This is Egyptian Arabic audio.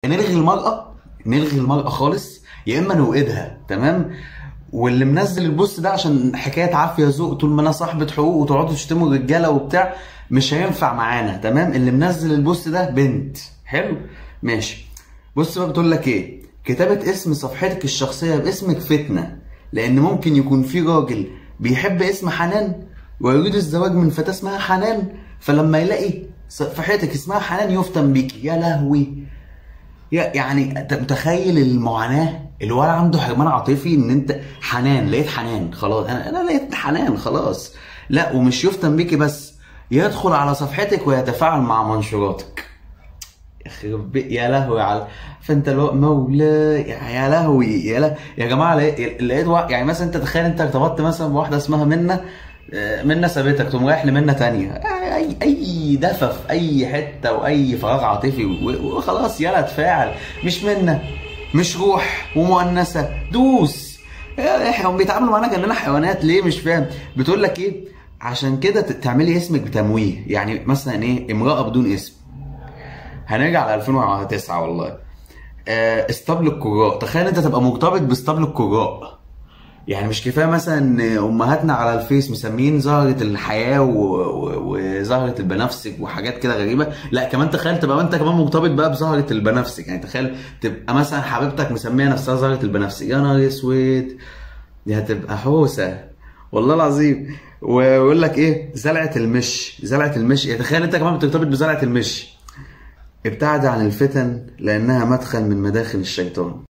نلغي المرأة نلغي المرأة خالص يا اما نوقدها تمام واللي منزل البوست ده عشان حكايه عافيه ذوق طول ما انا صاحبه حقوق وتقعدوا تشتموا الرجاله وبتاع مش هينفع معانا تمام اللي منزل البوست ده بنت حلو ماشي بص بقى بتقول لك ايه كتابه اسم صفحتك الشخصيه باسمك فتنه لان ممكن يكون في راجل بيحب اسم حنان ويريد الزواج من فتاه اسمها حنان فلما يلاقي صفحتك اسمها حنان يفتن بيكي يا لهوي يا- يعني انت متخيل المعاناه الولد عنده حرمان عاطفي ان انت حنان لقيت حنان خلاص انا انا لقيت حنان خلاص لا ومش يفتن بيكي بس يدخل على صفحتك ويتفاعل مع منشوراتك يخرب بي- يا لهوي على فانت الو... مولاي يا يا لهوي يا لا يا جماعه لقيت لقيت وا- يعني مثلا انت تخيل انت ارتبطت مثلا بواحده اسمها منى آه، منى سابتك تقوم رايح لمنى تانية اي اي دفى في اي حته واي فراغ عاطفي و- وخلاص يلا تفاعل مش منى مش روح ومؤنثه دوس يا- هم بيتعاملوا معانا كاننا حيوانات ليه مش فاهم بتقول لك ايه عشان كده ت- تعملي اسمك بتمويه يعني مثلا ايه امراه بدون اسم هنرجع ل 2009 والله آه، اسطبل القراء تخيل انت تبقى مرتبط باسطبل القراء يعني مش كفايه مثلا ان امهاتنا على الفيس مسمين زهره الحياه و- و- وزهره البنفسج وحاجات كده غريبه لا كمان تخيل تبقى انت كمان مرتبط بقى بزهره البنفسج يعني تخيل تبقى مثلا حبيبتك مسميه نفسها زهره البنفسج يا نهار اسود دي هتبقى حوسه والله العظيم ويقول لك ايه زلعه المش زلعه المش يعني تخيل انت كمان بترتبط بزلعه المش ابتعد عن الفتن لانها مدخل من مداخل الشيطان